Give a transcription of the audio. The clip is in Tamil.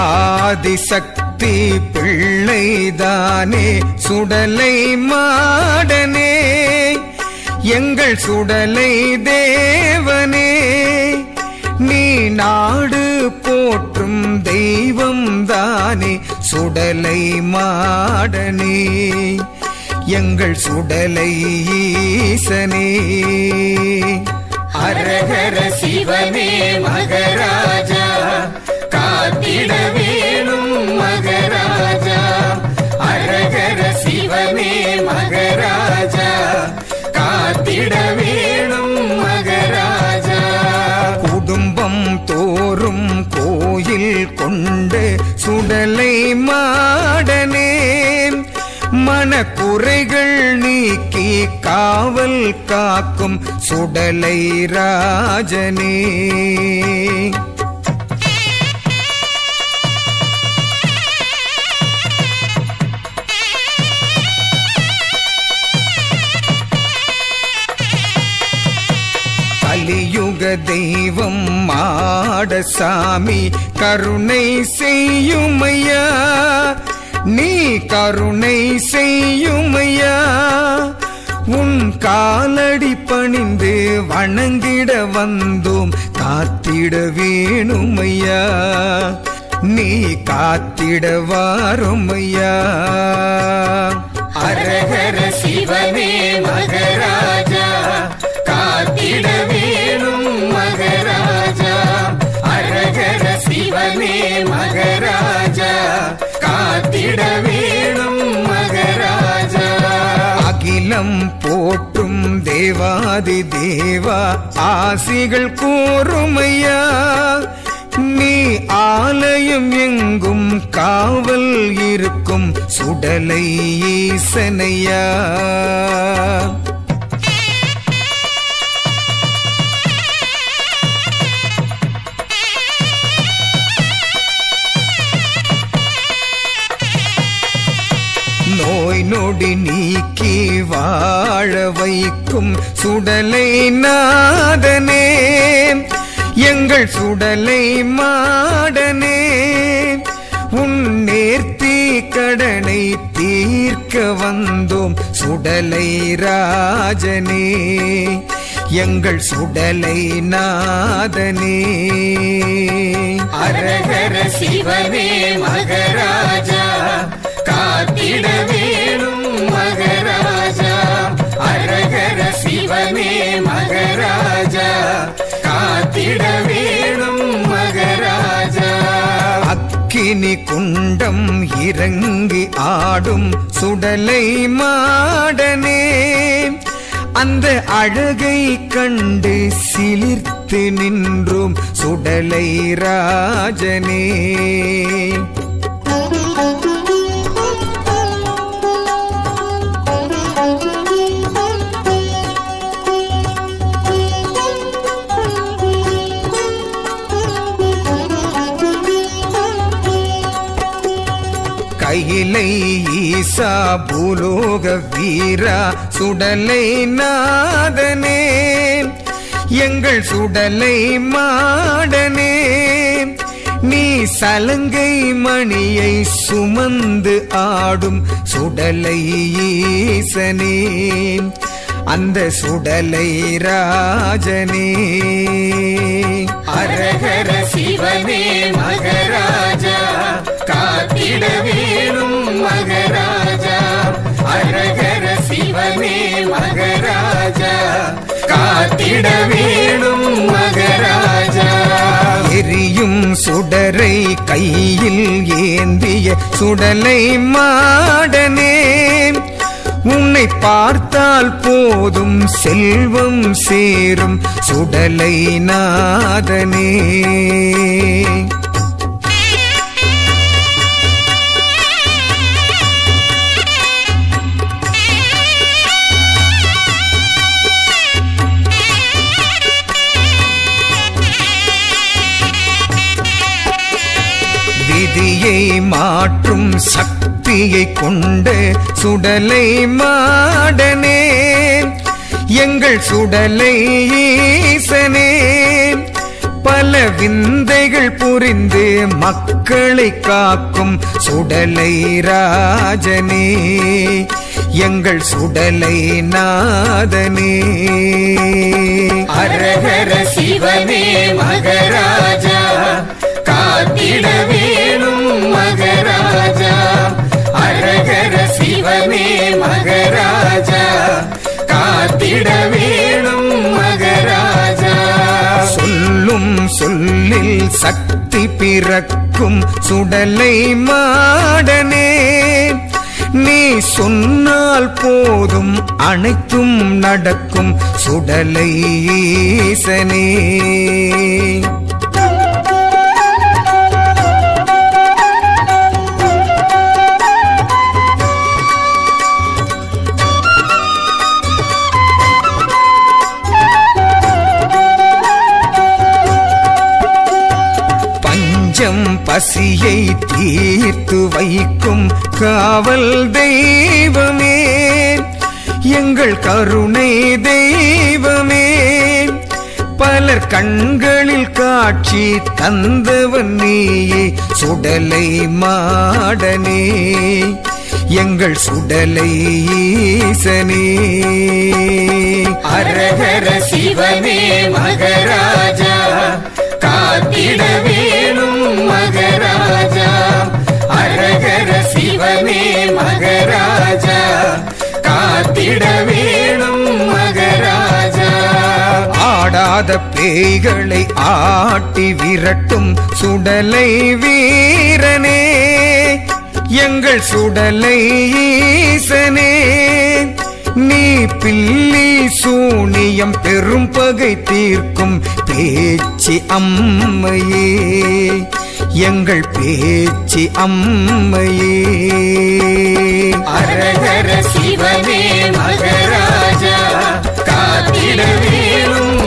ஆதிசக்தி பிள்ளைதானே சுடலை மாடனே எங்கள் சுடலை தேவனே நீ நாடு போற்றும் தெய்வம் தானே சுடலை மாடனே எங்கள் சுடலை ஈசனே அரகர சிவனே மகராஜா காத்திட வேணும் மகராஜா அரகர சிவனே மகராஜா காத்திட வேணும் மகராஜா குடும்பம் தோறும் கோயில் கொண்டு சுடலை மாடனே மனக்குறைகள் நீக்கி காவல் காக்கும் சுடலை ராஜனே கலியுக தெய்வம் மாடசாமி கருணை செய்யுமையா நீ கருணை செய்யுமையா உன் காலடி பணிந்து வணங்கிட வந்தோம் காத்திட வேணுமையா நீ காத்திட வாருமையா அரகர சிவனே மகராஜா காத்திட வேணும் மகராஜா அரகர சிவனே மகராஜா காத்திட வேணும் மகராஜா அகிலம் போற்றும் தேவாதி தேவா ஆசிகள் கூறுமையா நீ ஆலயம் எங்கும் காவல் இருக்கும் சுடலை ஈசனையா நோய் நொடி நீக்கி வாழ வைக்கும் சுடலை நாதனே எங்கள் சுடலை மாடனே உன் நேர்த்தி கடனை தீர்க்க வந்தோம் சுடலை ராஜனே எங்கள் சுடலை நாதனே அரகர சிவனே மகராஜா காத்திட வேணும் மகராஜா அரகர சிவனே மகராஜா காத்திட வேணும் மகராஜா அக்கினி குண்டம் இறங்கி ஆடும் சுடலை மாடனே அந்த அழகை கண்டு சிலிர்த்து நின்றும் சுடலை ராஜனே கையிலை ஈசா பூலோக வீரா சுடலை நாதனே எங்கள் சுடலை மாடனே நீ சலங்கை மணியை சுமந்து ஆடும் சுடலை ஈசனே அந்த சுடலை ராஜனே அரகர சிவனே மகராஜா காத்திட வேணும் மகராஜா அரகர சிவனே மகராஜா காத்திட வேணும் மகராஜா எரியும் சுடரை கையில் ஏந்திய சுடலை மாடனே உன்னை பார்த்தால் போதும் செல்வம் சேரும் சுடலை நாதனே விதியை மாற்றும் சக்தியை கொண்டு சுடலை மாடனே எங்கள் சுடலை ஈசனே பல விந்தைகள் புரிந்து மக்களை காக்கும் சுடலை ராஜனே எங்கள் சுடலை நாதனே அரகர சிவனே மகராஜா காத்திட வேணும் மகராஜா அரகர சிவனே மகராஜா காத்திட வேணும் மகராஜா சொல்லும் சொல்லில் சக்தி பிறக்கும் சுடலை மாடனே நீ சொன்னால் போதும் அனைத்தும் நடக்கும் சுடலை ஈசனே பஞ்சம் பசியை தீர்த்து வைக்கும் காவல் தெய்வமே எங்கள் கருணை தெய்வமே பலர் கண்களில் காட்சி தந்தவன் நீயே சுடலை மாடனே எங்கள் சுடலை ஈசனே அரகர சிவனே மகராஜா காத்திட வேணும் மகராஜா அரகர சிவனே மகராஜா காத்திட வேணும் மகராஜா ஆடாத பேய்களை ஆட்டி விரட்டும் சுடலை வீரனே எங்கள் சுடலை ஈசனே நீ பில்லி சூனியம் பெரும் பகை தீர்க்கும் பேச்சு அம்மையே எங்கள் பேச்சு அம்மையே அரகர சிவனே மகராஜா காத்திட வேணும்